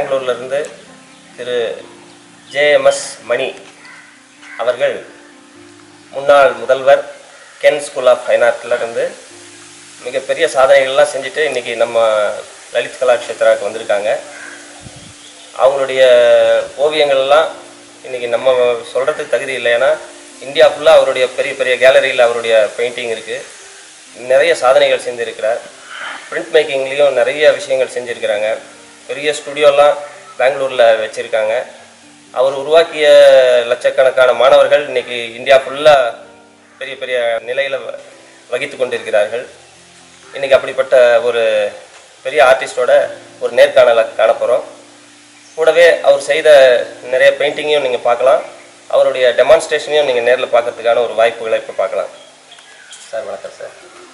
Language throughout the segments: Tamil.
பெங்களூர்ல இருந்து திரு ஜேஎம்எஸ் மணி அவர்கள் முன்னாள் முதல்வர் கென் ஸ்கூல் ஆஃப் ஃபைன் ஆர்ட்ல இருந்து மிகப்பெரிய சாதனைகள்லாம் செஞ்சுட்டு இன்றைக்கி நம்ம லலித் கலாக்ஷேத்ராவுக்கு வந்திருக்காங்க அவங்களுடைய ஓவியங்கள்லாம் இன்றைக்கி நம்ம சொல்கிறதுக்கு தகுதி இல்லை ஏன்னா இந்தியா ஃபுல்லாக அவருடைய பெரிய பெரிய கேலரியில் அவருடைய பெயிண்டிங் இருக்குது நிறைய சாதனைகள் செஞ்சுருக்கிறார் பிரிண்ட் மேக்கிங்லேயும் நிறைய விஷயங்கள் செஞ்சுருக்கிறாங்க பெரிய ஸ்டுடியோலாம் பெங்களூரில் வச்சுருக்காங்க அவர் உருவாக்கிய லட்சக்கணக்கான மாணவர்கள் இன்றைக்கி இந்தியா ஃபுல்லாக பெரிய பெரிய நிலையில் வகித்து கொண்டிருக்கிறார்கள் இன்றைக்கி அப்படிப்பட்ட ஒரு பெரிய ஆர்டிஸ்டோட ஒரு நேர்காணலை காண போகிறோம் கூடவே அவர் செய்த நிறைய பெயிண்டிங்கையும் நீங்கள் பார்க்கலாம் அவருடைய டெமான்ஸ்ட்ரேஷனையும் நீங்கள் நேரில் பார்க்கறதுக்கான ஒரு வாய்ப்புகளை இப்போ பார்க்கலாம் சார் வணக்கம் சார்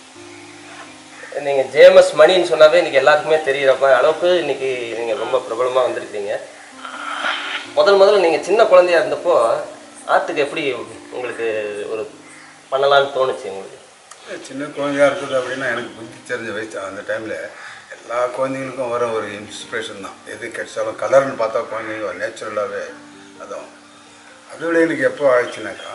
நீங்கள் ஜேஎம்எஸ் மணின்னு சொன்னாவே இன்றைக்கி எல்லாருக்குமே தெரியிறப்ப அளவுக்கு இன்றைக்கி நீங்கள் ரொம்ப பிரபலமாக வந்திருக்கீங்க முதல் முதல்ல நீங்கள் சின்ன குழந்தையா இருந்தப்போ ஆர்ட்டுக்கு எப்படி உங்களுக்கு ஒரு பண்ணலான்னு தோணுச்சு உங்களுக்கு சின்ன குழந்தையா இருக்குது அப்படின்னா எனக்கு புத்தி தெரிஞ்ச வயசு அந்த டைமில் எல்லா குழந்தைங்களுக்கும் வர ஒரு இன்ஸ்பிரேஷன் தான் எது கிடைச்சாலும் கலர்னு பார்த்தா குழந்தைங்க நேச்சுரலாகவே அதுவும் அதோட எனக்கு எப்போ ஆயிடுச்சுனாக்கா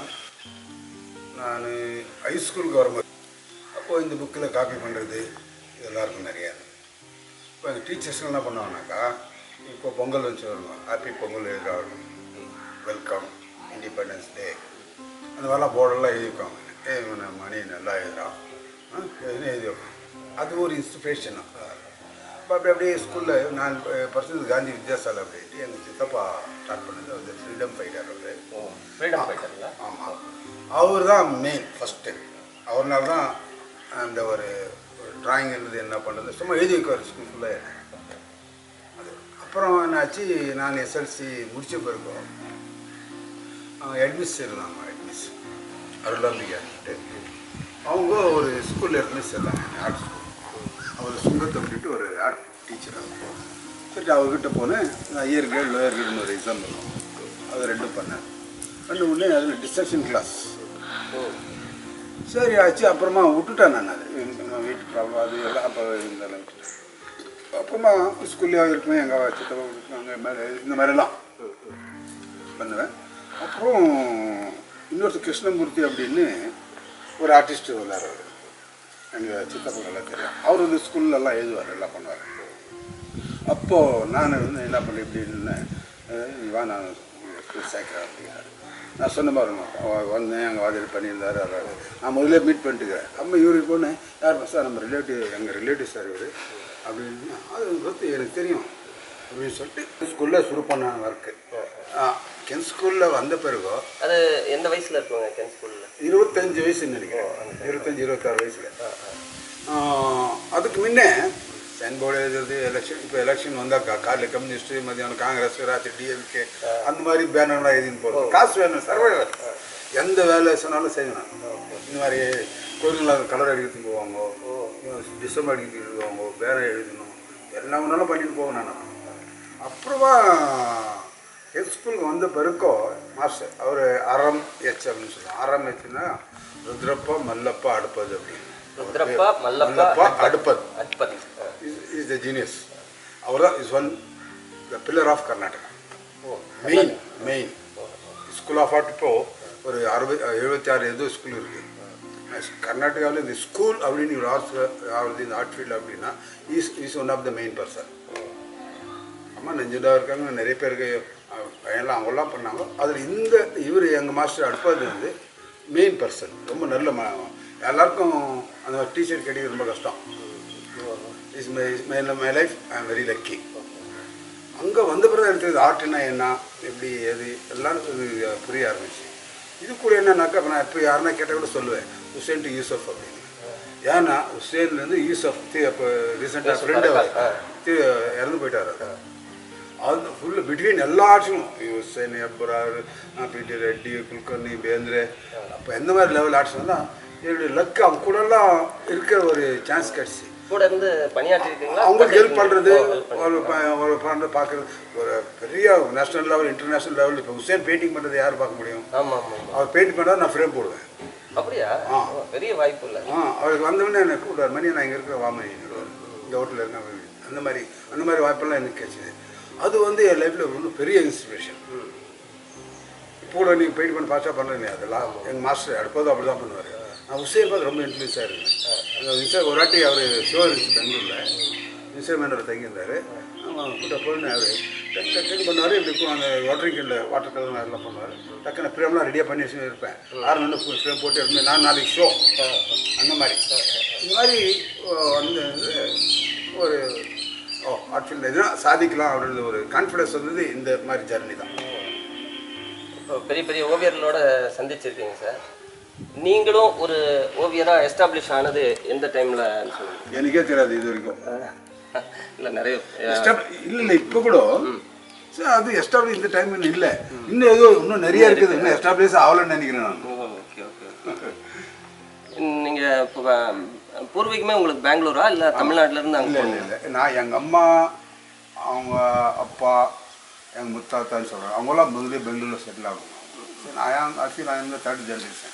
நான் ஹைஸ்கூலுக்கு வரும்போது அப்போது இந்த புக்கில் காப்பி பண்ணுறது இதெல்லாம் இருக்கும் நிறையா இப்போ எங்கள் டீச்சர்ஸ்லாம் என்ன பண்ணுவாங்கனாக்கா இப்போ பொங்கல் வச்சு வருவாங்க ஹாப்பி பொங்கல் எழுதுறாங்க வெல்கம் இண்டிபெண்டன்ஸ் டே அந்த மாதிரிலாம் போர்டெல்லாம் எழுதியிருக்காங்க ஏ இவனை மணி நல்லா எழுதுறான் ஆ, எதுன்னு எழுதி வைப்பாங்க அது ஒரு இன்ஸ்பிரேஷன் அப்போ அப்படி அப்படியே ஸ்கூலில் நான் பர்சன்ட் காந்தி வித்யாசாலை அப்படின்ட்டு எங்கள் சித்தப்பா ஸ்டார்ட் பண்ணது அந்த ஃப்ரீடம் ஃபைட்டர் அவர் ஃப்ரீடம் ஃபைட்டருங்களா ஆமாம் அவர் தான் மெயின் ஃபஸ்ட்டு அவர்னால தான் அந்த ஒரு ட்ராயிங் எழுது என்ன பண்ணுறது சும்மா எழுதி வைக்கார் ஸ்கூல் ஃபுல்லாக அது அப்புறம் என்னாச்சு நான் எஸ்எல்சி முடிச்ச பிறகு அட்மிஸ் இருந்தாங்க அட்மிஸ் அருளாம்பிகான்ட்டு அவங்க ஒரு ஸ்கூலில் இருந்து சேர்ந்தாங்க ஆர்ட் ஸ்கூல் அவர் சுங்கத்தை விட்டுட்டு ஒரு ஆர்ட் டீச்சர் அவர் சரி அவர்கிட்ட போனேன் நான் இயர் கிரேட் லோயர் கிரேட்னு ஒரு எக்ஸாம் இருக்கும் அது ரெண்டும் பண்ணேன் ரெண்டு உடனே அதில் டிஸ்ட்ரக்ஷன் கிளாஸ் சரி ஆச்சு அப்புறமா விட்டுட்டேன் நான் அது நம்ம வீட்டு ப்ராப்ளம் அது எல்லாம் அப்போ இருந்தாலும் விட்டுட்டேன் அப்புறமா ஸ்கூல்லேயே இருப்பேன் எங்கள் சித்தப்பா இருக்காங்க மேலே இந்த மாதிரிலாம் பண்ணுவேன் அப்புறம் இன்னொருத்தர் கிருஷ்ணமூர்த்தி அப்படின்னு ஒரு ஆர்டிஸ்ட் விளையாடுறாரு எங்கள் சித்தப்பா நல்லா தெரியும் அவர் வந்து ஸ்கூல்லலாம் எழுதுவார் எல்லாம் பண்ணுவார் அப்போது நான் வந்து என்ன பண்ணேன் இப்படின்னு வா நான் ஸ்கூல் சேர்க்குறேன் அப்படின்னாரு நான் சொன்ன மாதிரி வந்தேன் அங்கே வாதில் பண்ணியிருந்தாரு வர்றாரு நான் முதல்ல மீட் பண்ணிட்டுக்கிறேன் அம்மா இவருக்கு போனேன் யார் சார் நம்ம ரிலேட்டிவ் எங்கள் ரிலேட்டிவ் சார் இவர் அப்படின்னு அது பற்றி எனக்கு தெரியும் அப்படின்னு சொல்லிட்டு ஸ்கூலில் சுரு பண்ண ஒர்க்கு கென் ஸ்கூலில் வந்த பிறகு அது எந்த வயசுல இருக்குங்க கென் ஸ்கூல்ல இருபத்தஞ்சு வயசு நினைக்கிறேன் இருபத்தஞ்சு இருபத்தாறு வயசில் அதுக்கு முன்னே சைன் போர்டு எழுதுறது எலெக்ஷன் இப்போ எலெக்ஷன் வந்தால் கா காலையில் கம்யூனிஸ்ட் மதியானம் காங்கிரஸ் ராத்திரி டிஎம்கே அந்த மாதிரி பேனர்லாம் எழுதின்னு போகிறது காசு வேணும் சர்வைவர் எந்த வேலை சொன்னாலும் செய்யணும் இந்த மாதிரி கோயிலில் கலர் அடிக்கிறதுக்கு போவாங்க டிசம்பர் அடிக்கிறதுக்கு போவாங்க பேரை எழுதணும் எல்லாம் ஒன்றாலும் பண்ணிட்டு போவேன் நான் அப்புறமா ஹெல்த் ஸ்கூலுக்கு வந்த பிறக்கோ மாஸ்டர் அவர் அறம் எச் அப்படின்னு சொல்லுவாங்க அறம் எச்னா ருத்ரப்பா மல்லப்பா அடுப்பது அப்படின்னு ருத்ரப்பா மல்லப்பா மல்லப்பா அடுப்பது அட்பத் இஸ் த ஜீனியஸ் அவர் தான் is one the pillar of Karnataka main main school of art இப்போ ஒரு அறுபது எழுபத்தி ஆறு ஏதோ ஸ்கூல் இருக்குது கர்நாடகாவில் இந்த ஸ்கூல் அப்படின்னு ஒரு ஆர்ட்ஸ் ஆகுது இந்த ஆர்ட் ஃபீல்டு அப்படின்னா is is one of the main person அம்மா நெஞ்சுடா இருக்காங்க நிறைய பேருக்கு அஹ், பையன்லாம் அவங்களாம் பண்ணாங்க அதில் இந்த இவர் எங்கள் மாஸ்டர் அடுப்பாது வந்து மெயின் பர்சன் ரொம்ப நல்ல ம எல்லாருக்கும் அந்த டீச்சர் கிடைக்கிறது ரொம்ப கஷ்டம் is my my my life I am very lucky அங்கே வந்த பிறகு எனக்கு தெரியுது ஆர்ட்னா என்ன எப்படி எது எல்லாம் இது புரிய ஆரம்பிச்சு இது கூட என்னன்னாக்கா இப்ப நான் இப்போ யாருன்னா கேட்டால் கூட சொல்லுவேன் ஹுசேன் டு யூசப் அப்படின்னு ஏன்னா ஹுசேன்லேருந்து யூசப் இப்போ ரீசெண்டாக ஃப்ரெண்டு இறந்து போயிட்டார் அவர். அது ஃபுல்லு பிட்வீன் எல்லா ஆர்ட்ஸும் ஹுசேன் அப்ரார் பிடி ரெட்டி குல்கர்னி பேந்திரே அப்போ எந்த மாதிரி லெவல் ஆர்ட்ஸ் வந்தால் என்னுடைய லக் அவங்க கூடலாம் இருக்கிற ஒரு சான்ஸ் கிடச்சி கூட இருந்து பணியாற்றி இருக்கீங்களா அவங்களுக்கு ஹெல்ப் பண்ணுறது ஒரு ப- ஒரு பண்ணுறது பார்க்குறது ஒரு பெரிய நேஷனல் லெவல் இன்டர்நேஷனல் லெவல் இப்போ ஹுசேன் பெயிண்டிங் பண்ணுறது யார் பார்க்க முடியும் ஆமா ஆமா ஆமா அவர் பெயிண்ட் பண்ணால் நான் ஃப்ரேம் போடுவேன் அப்படியா ஆ. ஓ, பெரிய வாய்ப்பு இல்லை ஆ அவருக்கு வந்தவொடனே என்னை கூப்பிடுவார் மணி நான் இங்கே இருக்கிற வாமணி இந்த ஹோட்டலில் இருக்கேன் அந்த மாதிரி அந்த மாதிரி வாய்ப்பெல்லாம் எனக்கு கிடைச்சிது அது வந்து என் லைஃப்பில் ரொம்ப பெரிய இன்ஸ்பிரேஷன் இப்போ கூட நீங்கள் பெயிண்ட் பண்ணி பாஸ்டாக பண்ணுறீங்க அதெல்லாம் எங்கள் மாஸ்டர் அடுப்பதும் அப்படி தான் பண்ணுவார் நான் உசேன் பார்த்து ரொம்ப இன்ஃப்ளூயன்ஸாக இருக்கேன் அந்த உசேன் ஒரு வாட்டி அவர் ஷோ இருந்துச்சு பெங்களூரில் உசேன் மேனோட தங்கியிருந்தார் அவன் கூட்ட போயின்னு அவர் டக் டக் டக் பண்ணுவார் இப்படி இருக்கும் அந்த வாட்டரிங் கேனில் வாட்டர் கலர் எல்லாம் பண்ணுவார் டக்குன்னு ஃப்ரேம்லாம் ரெடியாக பண்ணி வச்சு இருப்பேன் ஆறு நின்று ஃப்ரேம் போட்டு இருப்பேன் நான் நாளைக்கு ஷோ அந்த மாதிரி இந்த மாதிரி ஓ, வந்து ஒரு ஓ ஆக்சுவலி எதுனா சாதிக்கலாம் அப்படின்ற ஒரு கான்ஃபிடன்ஸ் வந்தது இந்த மாதிரி ஜர்னி தான் இப்போ பெரிய பெரிய ஓவியர்களோட சந்திச்சிருக்கீங்க சார் நீங்களும் ஒரு ஓவியராக எஸ்டாப்ளிஷ் ஆனது எந்த டைமில் சொல்லுங்கள் எனக்கே தெரியாது இது வரைக்கும் இல்லை நிறைய Estab- இல்ல இல்லை இப்போ கூட சார் அது எஸ்டாப்ளிஷ் இந்த டைம் இன்னும் இல்லை இன்னும் ஏதோ இன்னும் நிறைய இருக்குது இன்னும் எஸ்டாப்ளிஷ் ஆகலன்னு நினைக்கிறேன் நான் ஓகே ஓகே நீங்கள் இப்போ பூர்வீகமே உங்களுக்கு பெங்களூரா இல்லை தமிழ்நாட்டிலேருந்து அங்கே இல்லை இல்லை இல்லை நான் எங்கள் அம்மா அவங்க அப்பா எங்கள் முத்தாத்தான்னு சொல்கிறேன் அவங்களாம் முதல்ல பெங்களூரில் செட்டில் ஆகணும் சரி நான் ஆக்சுவலி நான் இந்த தேர்ட் ஜென்ரேஷன்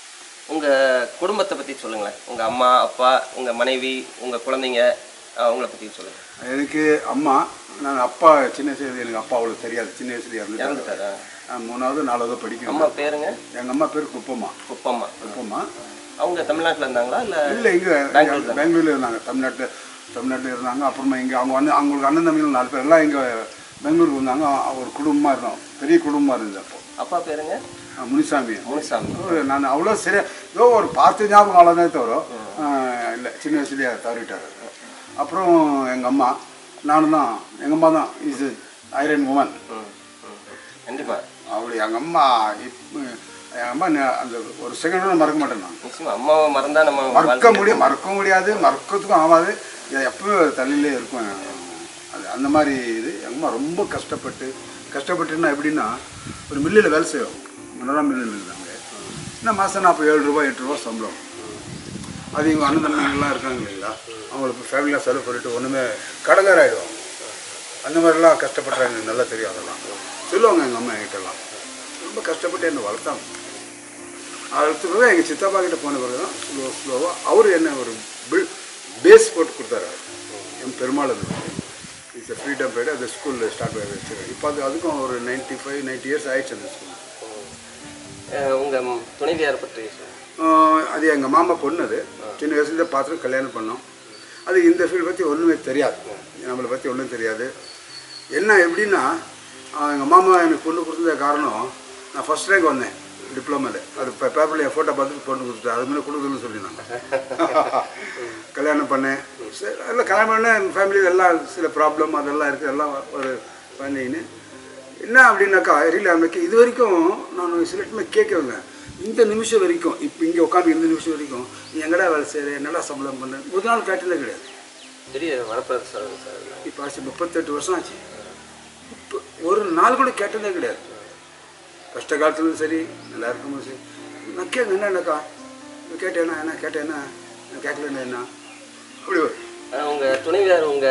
உங்கள் குடும்பத்தை பற்றி சொல்லுங்களேன் உங்கள் அம்மா அப்பா உங்கள் மனைவி உங்கள் குழந்தைங்க அவங்கள பற்றி சொல்லுங்கள் எனக்கு அம்மா நான் அப்பா சின்ன வயசுல எனக்கு அப்பா அவ்வளோ தெரியாது சின்ன வயசுல இறந்துட்டாங்க இறந்துட்டாரா நான் மூணாவது நாலாவது படிக்கணும் அம்மா பேருங்க எங்கள் அம்மா பேர் குப்பம்மா குப்பம்மா குப்பம்மா அவங்க தமிழ்நாட்டில் இருந்தாங்களா இல்லை இல்லை இங்கே பெங்களூர்ல? பெங்களூரில் இருந்தாங்க தமிழ்நாட்டில் தமிழ்நாட்டில் இருந்தாங்க அப்புறமா இங்கே அவங்க வந்து அவங்களுக்கு அண்ணன் தம்பிகள் நாலு பேர் எல்லாம் இங்கே பெங்களூருக்கு வந்தாங்க அ- ஒரு குடும்பமாக இருந்தோம் பெரிய குடும்பமாக இருந்தது அப்போ அப்பா பேருங்க அஹ் முனிசாமி முனுசாமி ஒரு நான் அவ்வளோ சரியா ஏதோ ஒரு பார்த்து ஞாபகம் அவ்வளோதே தவிர இல்லை சின்ன வயசுலேயே தவறிட்டார் அப்புறம் எங்கள் அம்மா நானும் தான் எங்கள் அம்மா தான் இஸ் ஐரன் உமன் ம் ம் கண்டிப்பாக அப்படி எங்கள் அம்மா இப்போ எங்கள் அம்மா ந- அந்த ஒரு செகண்ட் மறக்க மாட்டேன் நான் நிச்சயமா அம்மாவை மறந்தா நம்ம மறக்க முடியும் மறக்க முடியாது மறக்கிறதுக்கும் ஆகாது இது எப்பவும் தலையிலே இருக்கும் அது அந்த மாதிரி இது எங்கள் அம்மா ரொம்ப கஷ்டப்பட்டு கஷ்டப்பட்டுன்னா எப்படின்னா ஒரு மில்லில் வேலை செய்வோம் மனோரா மில்லில் இருந்தாங்க என்ன மாதம் நாற்பது ஏழு ரூபாய் எட்டு ரூபா சம்பளம் அது எங்கள் அண்ணன் தம்பிங்கெல்லாம் இருக்காங்க இல்லைங்களா அவங்களுக்கு ஃபேமிலியாக செலவு பண்ணிட்டு ஒன்றுமே கடங்கார ஆகிடுவாங்க அந்த மாதிரிலாம் கஷ்டப்படுறாங்க எனக்கு நல்லா தெரியும் அதெல்லாம் சொல்லுவாங்க எங்கள் அம்மா என்கிட்டலாம் ரொம்ப கஷ்டப்பட்டு என்னை வளர்த்தாங்க அடுத்த பிறகு எங்கள் சித்தப்பா கிட்ட போன பிறகு தான் ஸ்லோ ஸ்லோவாக அவர் என்ன ஒரு பில் பேஸ் போட்டு கொடுத்தாரு அவர். என் பெருமாள் இருந்தது இட்ஸ் ஃப்ரீடம் பீரியட் அந்த ஸ்கூலில் ஸ்டார்ட் பண்ணி வச்சுருக்கேன் இப்போ அது அதுக்கும் ஒரு நைன்ட்டி ஃபைவ் நைன்ட்டி இயர்ஸ் ஆயிடுச்சு அந்த ஸ்கூல் அஹ் உங்க துணைவியார் பற்றி சொல்லுங்க ஆஹ் அது எங்கள் மாமா பொண்ணு அது சின்ன வயசுல பார்த்து கல்யாணம் பண்ணோம் அது இந்த ஃபீல்டு பற்றி ஒன்றுமே தெரியாது நம்மளை பற்றி ஒன்றும் தெரியாது என்ன எப்படின்னா எங்கள் மாமா எனக்கு பொண்ணு கொடுத்தத காரணம் நான் ஃபஸ்ட் ரேங்க் வந்தேன் டிப்ளமாவில் அது இப்போ பேப்பரில் என் ஃபோட்டோ பார்த்துட்டு பொண்ணு கொடுத்துட்டு அது முன்னே கொடுக்குதுன்னு சொல்லியிருந்தாங்க கல்யாணம் பண்ணேன் சரி எல்லாம் கல்யாணம் பண்ண எங்கள் ஃபேமிலியில் எல்லாம் சில ப்ராப்ளம் அதெல்லாம் இருக்குது எல்லாம் ஒரு பண்ணின்னு என்ன அப்படின்னாக்கா ரியல் அன்னைக்கு இது வரைக்கும் நான் சிலட்டுமே கேட்குவேங்க இந்த நிமிஷம் வரைக்கும் இப்போ இங்கே உட்காந்து இந்த நிமிஷம் வரைக்கும் நீ எங்கடா வேலை செய்கிற என்னடா சம்பளம் பண்ண ஒரு நாள் கேட்டதே கிடையாது பெரிய வரப்பிரசாதம் சார் இப்போ ஆச்சு முப்பத்தெட்டு வருஷம் ஆச்சு இப்போ ஒரு நாள் கூட கேட்டதே கிடையாது கஷ்ட காலத்துலையும் சரி நல்லா இருக்கும்போது சரி நான் கேட்க என்னக்கா கேட்டேன்னா என்ன கேட்டேன்னா நான் கேட்கலன்னா என்ன அப்படி வரும். அஹ் உங்க துணைவியார் உங்க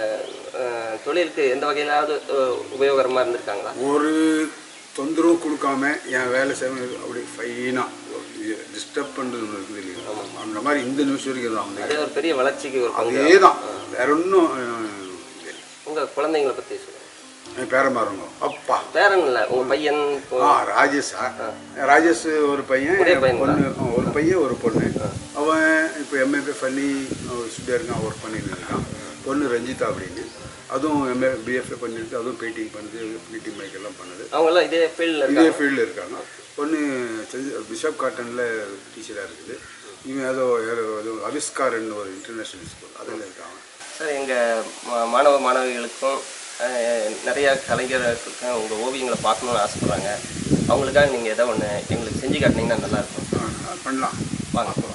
அஹ், தொழிலுக்கு எந்த வகையிலாவது அஹ், உபயோகரமா இருந்திருக்காங்களா ஒரு தொந்தரவும் கொடுக்காம என் வேலை செய்ய அப்படி ஃபைனாக டிஸ்டர்ப் பண்ணுறது ஒண்ணு இருக்குது இல்லையா அந்த மாதிரி இந்த நிமிஷம் வரைக்கும் தான் வந்து அதே ஒரு பெரிய வளர்ச்சிக்கு ஒரு பங்கு அதே தான் வேற ஒன்றும் உங்க குழந்தைங்களை பத்தி சொல்லுங்க என் பேரமாருங்க அப்பா பேரன் இல்ல உங்க பையன் இப்போ ஆ ராஜேஷா ராஜேஷ் ஒரு பையன் ஒரே பையன் பொண்ணு ஆ, ஒரு பையன் ஒரு பொண்ணு அவன் இப்போ எம்ஏபி பண்ணி ஸ்டூடியாக இருக்கான் ஒர்க் பண்ணிட்டு இருக்கான் பொண்ணு ரஞ்சிதா அப்படின்னு அதுவும் எம்ஏ பிஎஃப்ஏ பண்ணிருக்கு அதுவும் பெயிண்டிங் பண்ணுது பெயிண்டிங் மேக் எல்லாம் பண்ணுது அவங்க எல்லாம் இதே ஃபீல்டில் இதே இருக்காங்க ஃபீல்டில் இருக்காங்க பொண்ணு செஞ்சு பிஷப் காட்டனில் டீச்சராக இருக்குது இவன் ஏதோ ஏதோ ஏதோ அவிஸ்காரன் ஒரு இன்டர்நேஷ்னல் ஸ்கூல் அதில் இருக்காங்க சார் எங்கள் மாணவ மாணவிகளுக்கும் அஹ், நிறைய கலைஞர்களுக்கும் உங்கள் ஓவியங்களை பார்க்கணுன்னு ஆசைப்படுறாங்க அவங்களுக்காக நீங்கள் ஏதோ ஒன்று எங்களுக்கு செஞ்சு காட்டினீங்கன்னா நல்லாயிருக்கும் ஆ, ஆ, பண்ணலாம் வாங்க போகலாம்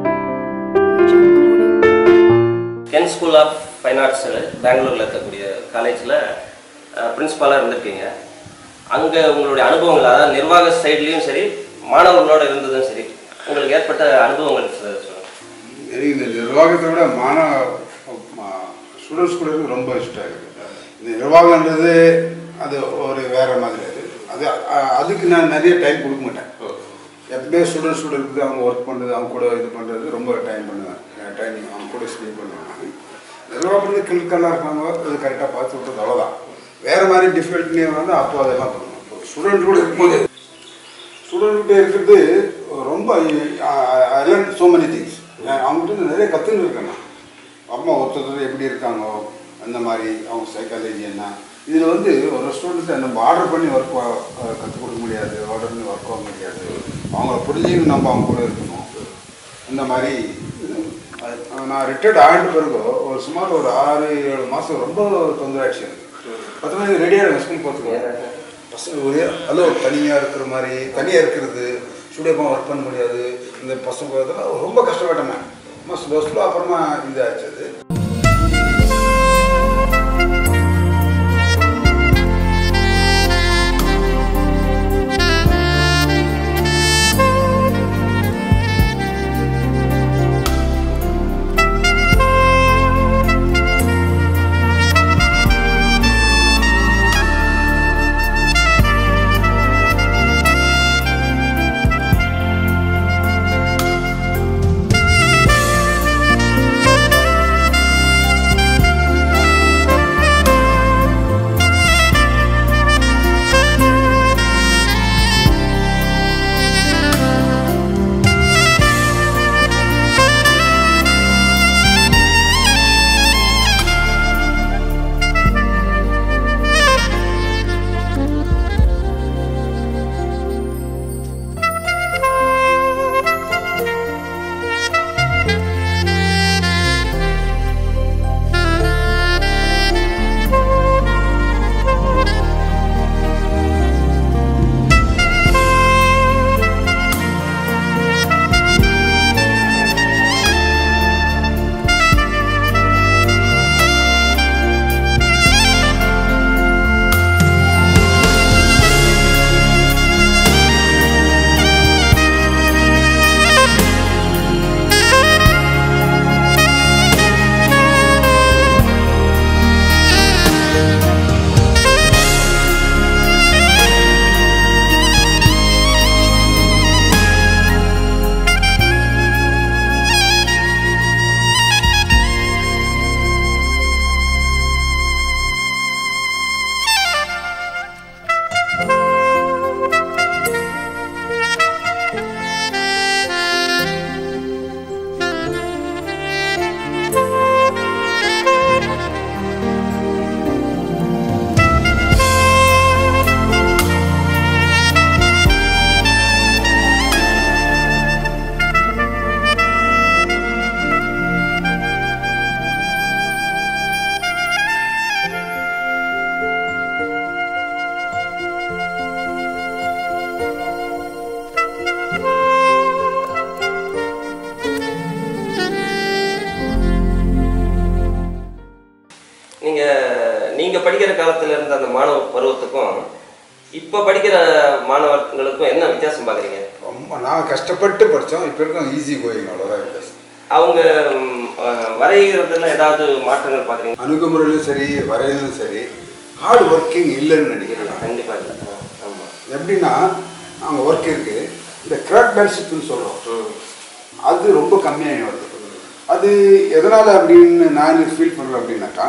Ken school of fine arts பெங்களூரில் இருக்கக்கூடிய காலேஜில் பிரின்ஸ்பாலாக இருந்திருக்கீங்க அங்கே உங்களுடைய அனுபவங்கள் அதாவது நிர்வாக சைட்லேயும் சரி மாணவர்களோட இருந்ததும் சரி உங்களுக்கு ஏற்பட்ட அனுபவங்கள் சொ- சொல்லுங்க எனக்கு இந்த நிர்வாகத்தை விட மாணவ ஸ்டூடெண்ட்ஸ் கூட இருக்கு ரொம்ப இஷ்டம் இருக்குது இந்த நிர்வாகன்றது அது ஒரு வேற மாதிரி அது அது அ- அதுக்கு நான் நிறைய டைம் கொடுக்க மாட்டேன் எப்பவுமே ஸ்டூடெண்ட்ஸ் கூட இருக்குது அவங்க ஒர்க் பண்ணுறது அவங்க கூட இது பண்ணுறது ரொம்ப டைம் பண்ணுவேன் டைம் அவங்க கூட ஸ்பெண்ட் பண்ணுவேன் நான் நிர்வாகம் பண்ணி கிளிக்கெல்லாம் இருக்காங்க அது கரெக்டாக பார்த்து விட்றது அவ்வளோதான் வேற மாதிரி டிஃபிகல்ட்டி வந்து அப்போ அதெல்லாம் பண்ணுவேன் ஸ்டூடெண்ட் கூட இருக்கும்போது ஸ்டூடெண்ட்கிட்ட இருக்கிறது ரொம்ப I learn so many things அவங்ககிட்ட நிறைய கற்றுன்னு இருக்கேன் நான் அம்மா ஒருத்தர் எப்படி இருக்காங்க அந்த மாதிரி அவங்க சைக்காலஜி என்ன இதில் வந்து ஒரு ஸ்டூடெண்ட்டை நம்ம ஆர்டர் பண்ணி ஒர்க் கற்றுக் கொடுக்க முடியாது ஆர்டர் பண்ணி ஒர்க் ஆக முடியாது அவங்கள புரிஞ்சுக்கிட்டு நம்ம அவங்க கூட இருக்கணும் இந்த மாதிரி இது, அது- நான் ரிட்டையர்ட் ஆகிட்ட பிறகு ஒரு சுமார் ஒரு ஆறு ஏழு மாதம் ரொம்ப தொந்தரவு ஆயிடுச்சு எனக்கு பத்து மணிக்கு ரெடியாக ஸ்கூல் பார்த்துக்கோங்க பசங்க ஒரே ஹலோ தனியாக இருக்கிற மாதிரி தனியாக இருக்கிறது ஸ்டூடியோப்பாக ஒர்க் பண்ண முடியாது இந்த பசங்க இதெல்லாம் ரொம்ப கஷ்டப்பட்டேன் நான் ரொம்ப ஸ்லோ ஸ்லோ அப்புறமா இதாச்சு அது நீங்கள் நீங்கள் படிக்கிற காலத்தில் இருந்த அந்த மாணவ பருவத்துக்கும் இப்போ படிக்கிற மாணவர்களுக்கும் என்ன வித்தியாசம் பார்க்குறீங்க ரொம்ப நான் கஷ்டப்பட்டு படித்தோம் இப்போ இருக்கும் ஈஸி கோயிங் அவ்வளோதான் வித்தியாசம் அவங்க ம், அஹ், வரைகிறதுல ஏதாவது மாற்றங்கள் பார்க்குறீங்க அணுகுமுறையிலும் சரி வரையிலும் சரி ஹார்ட் ஒர்க்கிங் இல்லைன்னு நினைக்கிறேன் கண்டிப்பாக இல்லை ஆமாம் எப்படின்னா அவங்க ஒர்க் இருக்கு இந்த கிராக்மேன்ஷிப்னு சொல்கிறோம் ம் அது ரொம்ப கம்மியாகி வருது அது எதனால் அப்படின்னு நான் ஃபீல் பண்ணுறேன் அப்படின்னாக்கா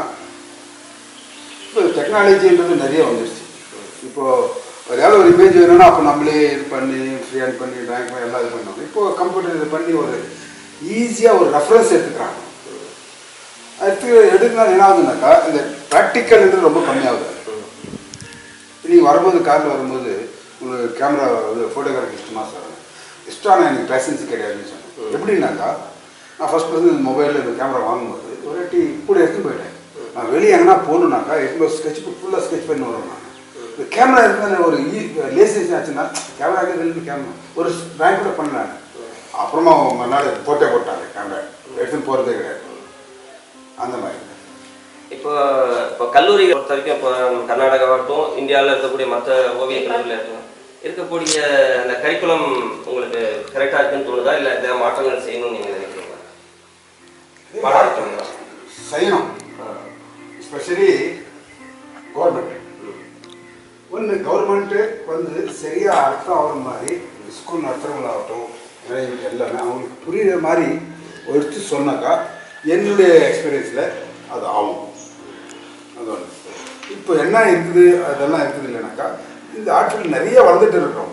இப்போ டெக்னாலஜின்றது நிறைய வந்துருச்சு இப்போ ஒரு ஏதாவது ஒரு இமேஜ் வேணும்னா அப்போ நம்மளே இது பண்ணி ஃப்ரீ பண்ணி ட்ராயிங் பண்ணி எல்லாம் இது பண்ணுவோம் இப்போ கம்ப்யூட்டர் இது பண்ணி ஒரு ஈஸியாக ஒரு ரெஃபரன்ஸ் எடுத்துக்கிறாங்க எடுத்து எடுக்கணும் என்ன ஆகுதுனாக்கா இந்த ப்ராக்டிக்கல்ன்றது ரொம்ப கம்மியாகுது நீங்கள் வரும்போது காரில் வரும்போது உங்களுக்கு கேமரா இது ஃபோட்டோகிராஃபி இஷ்டமா சார் இஷ்டம் ஆனால் எனக்கு பேசன்ஸ் கிடையாதுன்னு சொன்னேன் எப்படின்னாக்கா நான் ஃபர்ஸ்ட் வந்து இந்த மொபைலில் இந்த கேமரா வாங்கும்போது ஒரு வாட்டி கூட எடுத்து போயிட்டேன் நான் வெளியே எங்கன்னா போகணுன்னாக்கா எடுத்து ஸ்கெட்ச் ஃபுல்லாக ஸ்கெட்ச் பண்ணி வருவேன் நான் இந்த கேமரா இருந்தால் ஒரு லேசன்ஸ் ஆச்சுன்னா கேமரா இருந்து கேமரா ஒரு ட்ராயிங் கூட பண்ணேன் அப்புறமா மறுநாள் ஃபோட்டோ போட்டாங்க கேமரா எடுத்துன்னு போகிறதே கிடையாது அந்த மாதிரி இப்போ இப்போ கல்லூரி பொறுத்த வரைக்கும் இப்போ கர்நாடகாவாகட்டும் இந்தியாவில் இருக்கக்கூடிய மற்ற ஓவிய கல்லூரியில் இருக்கட்டும் இருக்கக்கூடிய அந்த கரிக்குலம் உங்களுக்கு கரெக்டாக இருக்குன்னு தோணுதா இல்லை எதாவது மாற்றங்கள் செய்யணும்னு நீங்கள் நினைக்கிறீங்களா பாடம் இருக்குங்களா செய்யணும் எஸ்பெஷலி கவர்மெண்ட் ஒன்று கவர்மெண்ட்டு வந்து சரியாக அர்த்தம் ஆகிற மாதிரி ஸ்கூல் நடத்துகிறவங்களாகட்டும் மேனேஜ்மெண்ட் எல்லாமே அவங்களுக்கு புரியுற மாதிரி எடுத்து சொன்னாக்கா என்னுடைய எக்ஸ்பீரியன்ஸில் அது ஆகும் அது ஒன்று இப்போ என்ன இருக்குது அதெல்லாம் இருக்குது இல்லைனாக்கா இந்த ஆட்கள் நிறைய வளர்ந்துட்டு இருக்கிறோம்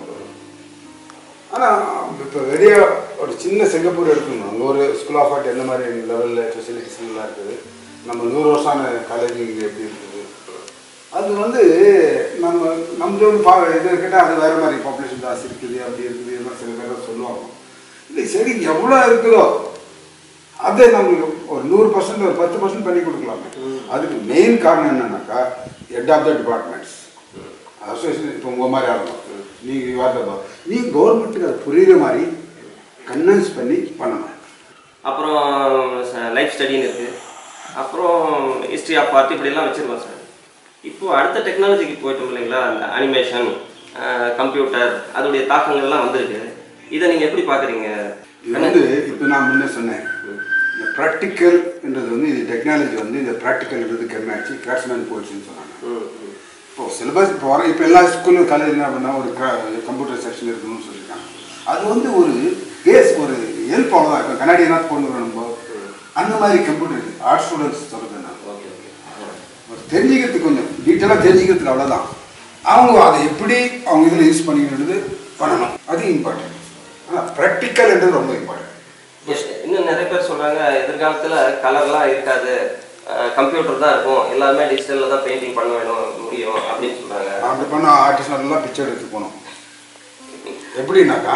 ஆனால் இப்போ வெளியே ஒரு சின்ன சிங்கப்பூர் எடுக்கணும் அங்கே ஒரு ஸ்கூல் ஆஃப் ஆர்ட் எந்த மாதிரி லெவலில் ஃபெசிலிட்டிஸ் எல்லாம் இருக்குது நம்ம நூறு வருஷம் காலேஜ் இங்கே எப்படி இருக்குது அது வந்து நம்ம நம்ம வந்து பா இது கேட்டால் அது வேறு மாதிரி பாப்புலேஷன் ஜாஸ்தி இருக்குது அப்படி இருக்குது இதெல்லாம் சில பேர் சொல்லுவாங்க இல்லை சரி எவ்வளோ இருக்குதோ அதை நம்மளுக்கு ஒரு நூறு பர்சன்ட் ஒரு பத்து பர்சன்ட் பண்ணி கொடுக்கலாமே அதுக்கு மெயின் காரணம் என்னன்னாக்கா head of the departments association இப்போ உங்கள் மாதிரி ஆகணும் நீங்கள் வார்த்தை நீங்கள் கவர்மெண்ட்டுக்கு அது புரியுற மாதிரி கன்வின்ஸ் பண்ணி பண்ணணும் அப்புறம் லைஃப் ஸ்டடின்னு இருக்குது அப்புறம் ஹிஸ்ட்ரி ஆஃப் ஆர்ட் இப்படிலாம் வச்சுருக்கோம் சார் இப்போ அடுத்த டெக்னாலஜிக்கு போயிட்டோம் இல்லைங்களா அந்த அனிமேஷன் கம்ப்யூட்டர் அதோடைய தாக்கங்கள்லாம் வந்திருக்கு இதை நீங்கள் எப்படி பார்க்குறீங்க இது வந்து இப்போ நான் முன்ன சொன்னேன் இந்த ப்ராக்டிக்கல்ன்றது வந்து இது டெக்னாலஜி வந்து இந்த ப்ராக்டிக்கல்ன்றது கம்மியாச்சு கிராஃப்ட்ஸ்மேன் போயிடுச்சுன்னு சொன்னாங்க இப்போ சிலபஸ் இப்போ வர இப்போ எல்லா ஸ்கூலும் காலேஜ் என்ன பண்ணால் ஒரு கம்ப்யூட்டர் செக்ஷன் இருக்கணும்னு சொல்லியிருக்காங்க அது வந்து ஒரு பேஸ் ஒரு ஹெல்ப் அவ்வளோதான் இப்போ கண்ணாடி என்ன கொண்டு வரோம் நம்ம அந்த மாதிரி கம்ப்யூட்டர் ஆர்ட் ஸ்டூடெண்ட்ஸ் சொல்கிறது நான் ஓகே ஓகே ஒரு தெரிஞ்சுக்கிறதுக்கு கொஞ்சம் டீட்டெயிலாக தெரிஞ்சுக்கிறதுக்கு அவ்வளோதான் அவங்க அதை எப்படி அவங்க இதில் யூஸ் பண்ணிக்கிறது பண்ணணும் அது இம்பார்ட்டன்ட் ஆனால் ப்ராக்டிக்கல்ன்றது ரொம்ப இம்பார்ட்டன்ட் இன்னும் நிறைய பேர் சொல்றாங்க எதிர்காலத்துல கலர்லாம் இருக்காது கம்ப்யூட்டர் தான் இருக்கும் எல்லாமே டிஜிட்டல்ல தான் பெயிண்டிங் பண்ண வேணும் முடியும் அப்படின்னு சொல்றாங்க அப்படி பண்ண ஆர்டிஸ்ட் எல்லாம் பிக்சர் எடுத்து போகணும் எப்படின்னாக்கா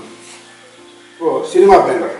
ஓ சினிமா பெயிண்டர்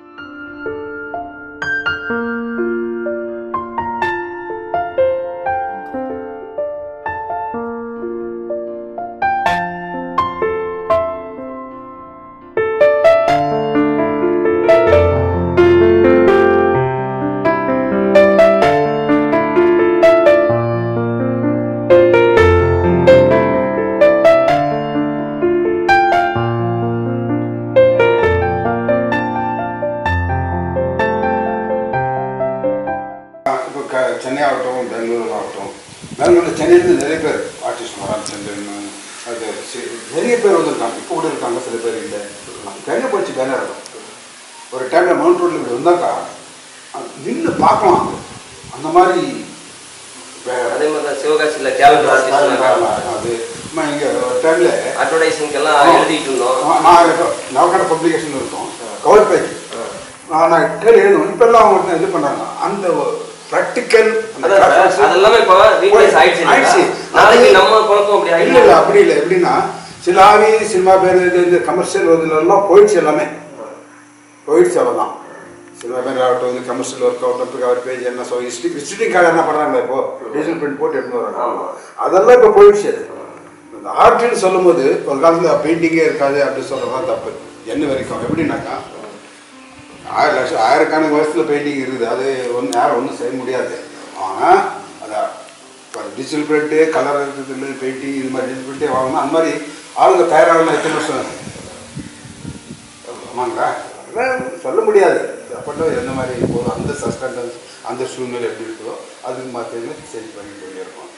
இப்போ க சென்னை ஆகட்டும் பெங்களூர் ஆகட்டும் பெங்களூரில் சென்னையிலேருந்து நிறைய பேர் ஆர்டிஸ்ட் வராங்க சென்னை அது சி- நிறைய பேர் வந்திருக்காங்க இப்போ கூட இருக்காங்க சில பேர் இல்லை நிறைய போச்சு பேனர் இருக்கும் ஒரு டைமில் மவுண்ட் ரோட்டில் இப்படி வந்தாக்கா நின்று பார்க்கலாம் அந்த மாதிரி வே- அதே மாதிரி தான் சிவகாசியில் கேலண்டர் ஆர்டிஸ்ட் அது அம்மா இங்கே ஒரு டைமில் அட்வர்டைஸிங்கெல்லாம் எழுதிட்டு இருந்தோம் நான் இப்போ நவக்கான பப்ளிகேஷன் இருக்கும் கவர் பேஜ் நான் நான் கேள்வி எழுதுவேன் இப்போ எல்லாம் அவங்க இது பண்ணுறாங்க அந்த ப்ராக்டிக்கல் அதான் சார், அதெல்லாமே இப்போ ரீப்ளேஸ் ஆயிடுச்சு ஆயிடுச்சு இல்லைங்களா? நாளைக்கு நம்ம குழப்பம் அப்படி இல்லை ஆயிடுச்சு இல்லை அப்படி இல்லை எப்படின்னா சில ஆவி சினிமா பேர் இது இந்த கமர்ஷியல் எல்லாம் போயிடுச்சு எல்லாமே போயிடுச்சு அவ்வளோதான் சினிமா பேர் ஆகட்டும் இது கமர்ஷியல் ஒர்க் ஆகட்டும் கவர் பேஜ் என்ன ஸோ ஹிஸ்ட்ரி விசிட்டிங் கார்டு என்ன பண்ணுறாங்க இப்போ டிஜிட்டல் பிரிண்ட் போட்டு எடுத்து வராங்க ஆமா. அதெல்லாம் இப்போ போயிடுச்சு அது இந்த ஆர்ட்னு சொல்லும்போது ஒரு காலத்தில் பெயிண்டிங்கே இருக்காது அப்படின்னு சொல்கிறது தான் தப்பு என்ன வரைக்கும் எப்படின்னாக்கா ஆயிரம் லட்சம் ஆயிரக்கணக்கு வருஷத்தில் பெயிண்டிங் இருக்குது அது ஒன்றும் யாரும் ஒன்றும் செய்ய முடியாது ஆனால் அதை இப்போ டிஜிட்டல் பிரிண்ட்டு கலர் இருக்குது இல்லை பெயிண்டிங் இது மாதிரி டிஜிட்டல் பிரிண்ட்டே வாங்கணும் அந்த மாதிரி ஆளுங்க தயாராகலாம் எத்தனை வருஷம் ஆமாங்களா அதெல்லாம் சொல்ல முடியாது அப்போ எந்த மாதிரி போதும் அந்த சஸ்டண்டன்ஸ் அந்த சூழ்நிலை எப்படி இருக்குதோ அதுக்கு மாற்றி சரி பண்ணி கொண்டே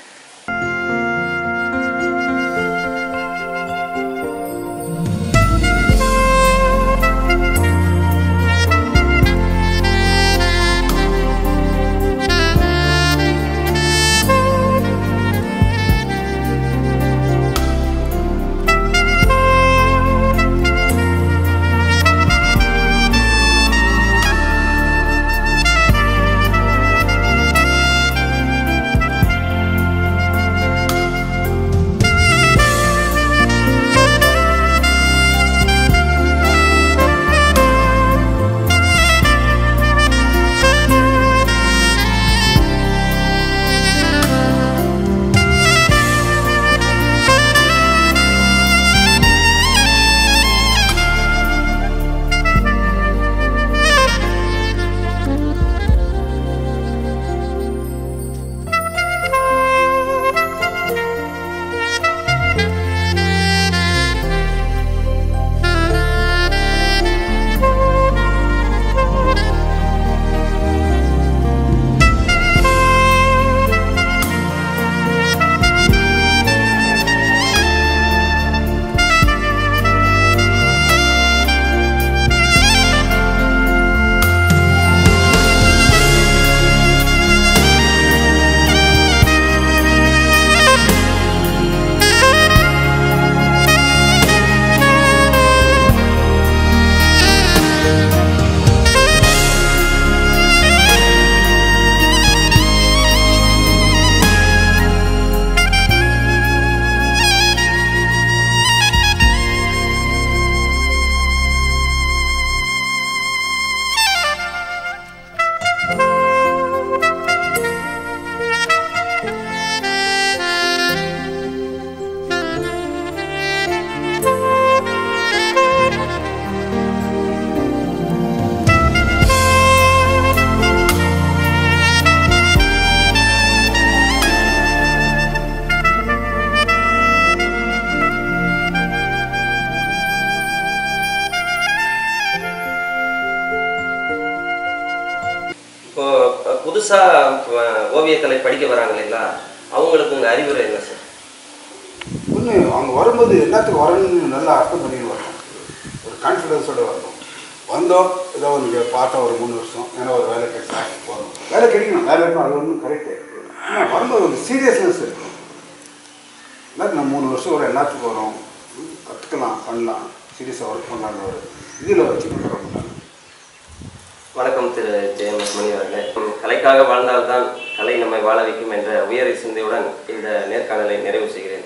புதுசாக ஓவியக்கலை படிக்க வராங்க இல்லைங்களா அவங்களுக்கு உங்கள் அறிவுரை என்ன சார் ஒன்று அவங்க வரும்போது எல்லாத்துக்கும் வரணும்னு நல்லா அர்த்தம் பண்ணிட்டு வரணும் ஒரு கான்ஃபிடென்ஸோட வரணும் வந்தோம் ஏதோ ஒரு பார்த்தோம் ஒரு மூணு வருஷம் ஏன்னா ஒரு வேலை கிடைச்சா போகணும் வேலை கிடைக்கணும் வேலை இருக்கணும் அது ஒன்றும் கரெக்டு ஆனால் வரும்போது ஒரு சீரியஸ்னஸ் இருக்கணும் எல்லாரும் நம்ம மூணு வருஷம் வரும் எல்லாத்துக்கும் வரும் கற்றுக்கலாம் பண்ணலாம் சீரியஸாக ஒர்க் பண்ணலாம்னு ஒரு இதில் வச்சுக்கணும் ரொம்ப வணக்கம் திரு ஜெயமஸ் மணி அவர்களே உம், கலைக்காக வாழ்ந்தால்தான் கலை நம்மை வாழ வைக்கும் என்ற உயர் சிந்தையுடன் இந்த நேர்காணலை நிறைவு செய்கிறேன்